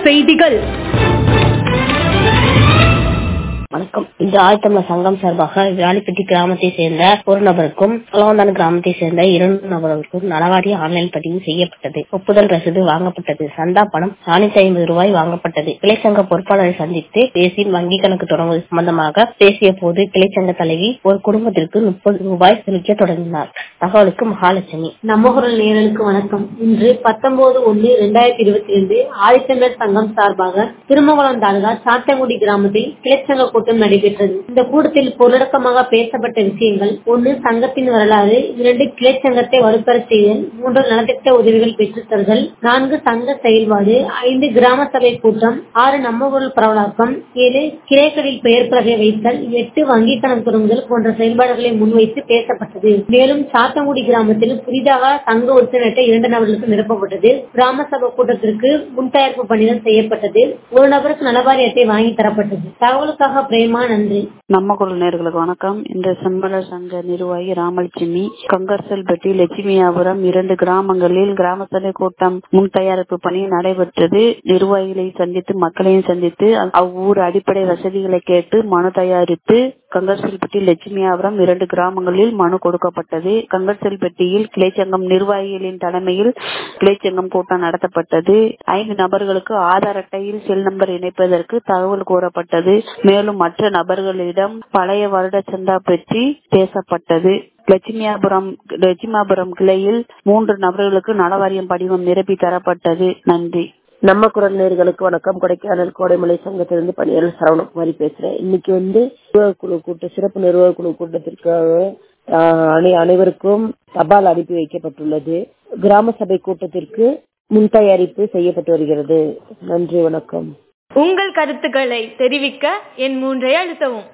செய்திகள் வணக்கம் இன்று ஆழ்த்தமிழர் சங்கம் சார்பாக விராலிப்பட்டி கிராமத்தை சேர்ந்த ஒரு நபருக்கும் குளவந்தான் கிராமத்தை சேர்ந்த இரண்டு நபருக்கும் நலவாரிய ஆன்லைன் பதிவு செய்யப்பட்டது ஒப்புதல் ரசீது வாங்கப்பட்டது சந்தா பணம் நானூத்தி ஐம்பது ரூபாய் வாங்கப்பட்டது கிளைச்சங்க பொறுப்பாளரை சந்தித்து பேசி வங்கி கணக்கு தொடங்குவது சம்பந்தமாக பேசிய போது கிளைச்சங்க தலைவி ஒரு குடும்பத்திற்கு முப்பது ரூபாய் செலுத்த தொடங்கினார் தகவலுக்கு மகாலட்சுமி நம்ம குரல் நேயர்களுக்கு வணக்கம் இன்று பத்தொன்பது ஒன்னு இரண்டாயிரத்தி இருபத்தி ரெண்டு ஆதித்தமிழர் சங்கம் சார்பாக திருமகுளம் தாலுகா சாத்தங்குடி கிராமத்தில் கிளைச்சங்க கூட்டம் நடைபெற்றது இந்த கூட்டத்தில் பொருளடக்கமாக பேசப்பட்ட விஷயங்கள் ஒன்று சங்கத்தின் வரலாறு இரண்டு கிளைச்சங்கத்தை வலுப்பெற செய்தல் மூன்று நலத்திட்ட உதவிகள் பெற்றுத்தருதல் நான்கு சங்க செயல்பாடு ஐந்து கிராம சபை கூட்டம் ஆறு நம்ம குரல் பரவலாக்கம் ஏழு கிளைகளில் பெயர் பலகை வைத்தல் எட்டு வங்கி கணக்கு தொடங்குதல் போன்ற செயல்பாடுகளை முன்வைத்து பேசப்பட்டது மேலும் சாத்தங்குடி கிராமத்தில் புதிதாக சங்க உறுப்பினர்கிட்ட இரண்டு நபர்களுக்கு நிரப்பப்பட்டது கிராம சபை கூட்டத்திற்கு முன் தயாரிப்பு பணிகள் செய்யப்பட்டது ஒரு நபருக்கு நலவாரி அட்டை வாங்கி தரப்பட்டது தகவலுக்காக பிரேமா நன்றி நம்ம குழு நேர்களுக்கு வணக்கம் இந்த செம்மலர் சங்க நிர்வாகி ராமலட்சுமி கங்கர்சல்பட்டி லட்சுமியாபுரம் இரண்டு கிராமங்களில் கிராம சபை கூட்டம் முன் தயாரிப்பு பணி நடைபெற்றது நிர்வாகிகளை சந்தித்து மக்களையும் சந்தித்து அவ்வூர் அடிப்படை வசதிகளை கேட்டு மனு தயாரித்து கங்கர்சல்பட்டி லட்சுமியாபுரம் இரண்டு கிராமங்களில் மனு கொடுக்கப்பட்டது கங்கர்சல்பட்டியில் கிளைச்சங்கம் நிர்வாகிகளின் தலைமையில் கிளைச்சங்கம் கூட்டம் நடத்தப்பட்டது ஐந்து நபர்களுக்கு ஆதார் அட்டையில் செல் நம்பர் இணைப்பதற்கு தகவல் கூறப்பட்டது மேலும் மற்ற நபர்களிடம் பழைய வருட சந்தா பற்றி பேசப்பட்டது லட்சுமியாபுரம் லட்சுமியாபுரம் கிளையில் மூன்று நபர்களுக்கு நலவாரியம் படிவம் நிரப்பி தரப்பட்டது நன்றி நம்ம குரல் நேர்களுக்கு வணக்கம் கொடைக்கானல் கோடைமலை சங்கத்திலிருந்து பணியாளர் சரவணகுமாரி பேசுறேன் இன்னைக்கு வந்து நிர்வாக குழு கூட்ட சிறப்பு நிர்வாக குழு கூட்டத்திற்காக அனை அனைவருக்கும் தபால் அனுப்பி வைக்கப்பட்டுள்ளது கிராம சபை கூட்டத்திற்கு முன் தயாரிப்பு செய்யப்பட்டு வருகிறது நன்றி வணக்கம் உங்கள் கருத்துக்களை தெரிவிக்க என் மூன்றை அழுத்தவும்